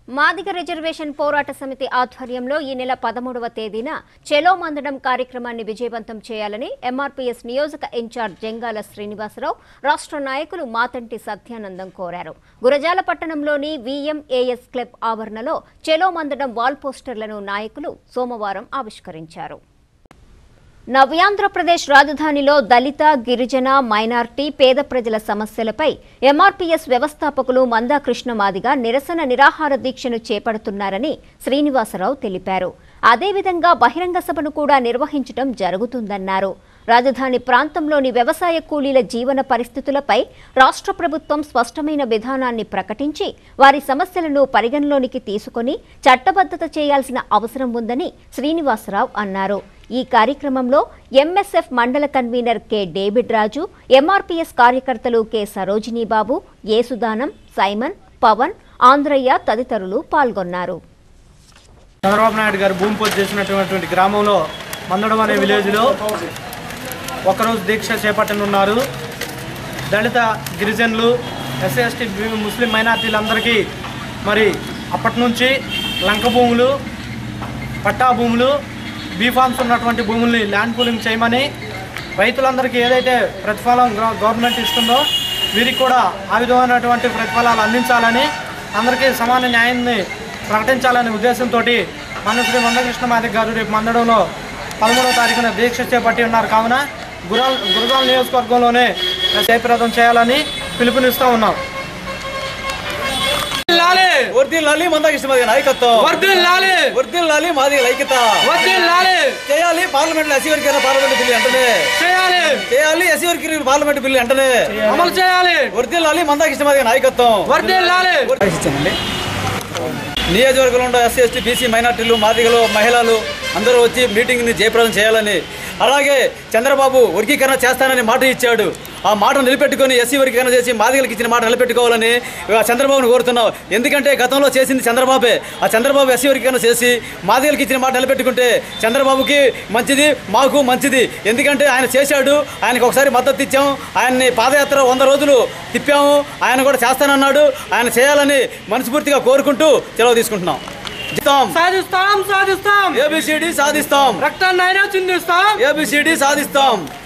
Madiga reservation పోరాట సమితి ఆధ్వర్యంలో ఈ నెల పదమూడవ తేదీన చెలో మందడం కార్యక్రమాన్ని విజయవంతం చేయాలని ఎంఆర్పీఎస్ నియోజక ఇన్ఛార్జ్ జంగాల శ్రీనివాసరావు రాష్ట్ర నాయకులు మాతంటి సత్యానందం కోరారు గురజాల పట్టణంలోని విఎంఏఎస్ క్లబ్ ఆవరణలో చెలో మందడం వాల్ పోస్టర్లను నాయకులు సోమవారం ఆవిష్కరించారు నవ్యాంధ్రప్రదేశ్ రాజధానిలో దళిత గిరిజన మైనార్టీ పేద ప్రజల సమస్యలపై ఎంఆర్పీఎస్ వ్యవస్థాపకులు మందా కృష్ణ మాదిగా నిరసన నిరాహార దీక్షను చేపడుతున్నారని శ్రీనివాసరావు తెలిపారు అదేవిధంగా బహిరంగ సభను కూడా నిర్వహించడం జరుగుతుందన్నారు రాజధాని ప్రాంతంలోని వ్యవసాయ కూలీల జీవన పరిస్థితులపై రాష్ట్ర ప్రభుత్వం స్పష్టమైన విధానాన్ని ప్రకటించి వారి సమస్యలను పరిగణలోనికి తీసుకొని చట్టబద్ధత చేయాల్సిన అవసరం ఉందని శ్రీనివాసరావు అన్నారు ఈ కార్యక్రమంలో ఎంఎస్ఎఫ్ మండల convener K David Raju MRPS కార్యకర్తలు కె సరోజినీబాబు ఏసుదానం సైమన్ పవన్ ఆంధ్రయ్య తదితరులు పాల్గొన్నారు చంద్రబాబు నాయుడు గారు భూమి పూజ చేసినటువంటి గ్రామంలో మందడం అనే విలేజ్లో ఒకరోజు దీక్ష చేపట్టనున్నారు దళిత గిరిజనులు ఎస్సీ ఎస్టీ ముస్లిం మైనార్టీలందరికీ మరి అప్పటి నుంచి లంక భూములు పట్టా భూములు బీఫామ్స్ ఉన్నటువంటి భూముల్ని ల్యాండ్ పూలింగ్ చేయమని రైతులందరికీ ఏదైతే ప్రతిఫలం గవ- గవర్నమెంట్ ఇస్తుందో వీరికి కూడా ఆ విధమైనటువంటి ప్రతిఫలాలు అందించాలని అందరికీ సమాన న్యాయాన్ని ప్రకటించాలనే ఉద్దేశంతో మన శ్రీ మందకృష్ణ మాదిక్ గారు రేపు మందడంలో పదమూడవ తారీఖున దీక్ష చేపట్టి ఉన్నారు కావున గురాల్ గురజాల నియోజకవర్గంలోనే జయప్రదం చేయాలని పిలుపునిస్తూ ఉన్నాం వర్దిల్ లాలి మందాకృష్ణ మాది నాయకత్వం వర్ధిల్ లాలి వర్దిల్ లాలి మాది ఐక్యత వర్ధిల్ లాలి చేయాలి పార్లమెంట్ లో ఎస్సీ వర్గీకరణ పార్లమెంట్ బిల్లు వెంటనే చేయాలి చేయాలి ఎస్సీ వర్గీకరణ పార్లమెంట్ బిల్లు వెంటనే అమలు చేయాలి వర్దిల్ లాలి మందాకృష్ణ మాది నాయకత్వం వర్ధిల్ లాలి ఇచ్చానండి నియోజకవర్గంలో ఉన్న ఎస్సీ ఎస్టీ బీసీ మైనార్టీలు మాదిగలు మహిళలు అందరూ వచ్చి మీటింగ్ని జయప్రదం చేయాలని అలాగే చంద్రబాబు వర్గీకరణ చేస్తానని మాట ఇచ్చాడు ఆ మాట నిలబెట్టుకొని ఎస్సీ వర్గీకరణ చేసి మాదిగలకు ఇచ్చిన మాట నిలబెట్టుకోవాలని ఆ చంద్రబాబును కోరుతున్నాం ఎందుకంటే గతంలో చేసింది చంద్రబాబే ఆ చంద్రబాబు ఎస్సీ వర్గీకరణ చేసి మాదిగలకు ఇచ్చిన మాట నిలబెట్టుకుంటే చంద్రబాబుకి మంచిది మాకు మంచిది ఎందుకంటే ఆయన చేశాడు ఆయనకు ఒకసారి మద్దతు ఇచ్చాం ఆయన్ని పాదయాత్ర వంద రోజులు తిప్పాము ఆయన కూడా చేస్తానన్నాడు ఆయన చేయాలని మనస్ఫూర్తిగా కోరుకుంటూ సెలవు తీసుకుంటున్నాం జితాం సాధిస్తాం సాధిస్తాం ఏబిసిడి సాధిస్తాం రక్తాన్నైనా చిందిస్తాం ఏబిసిడి సాధిస్తాం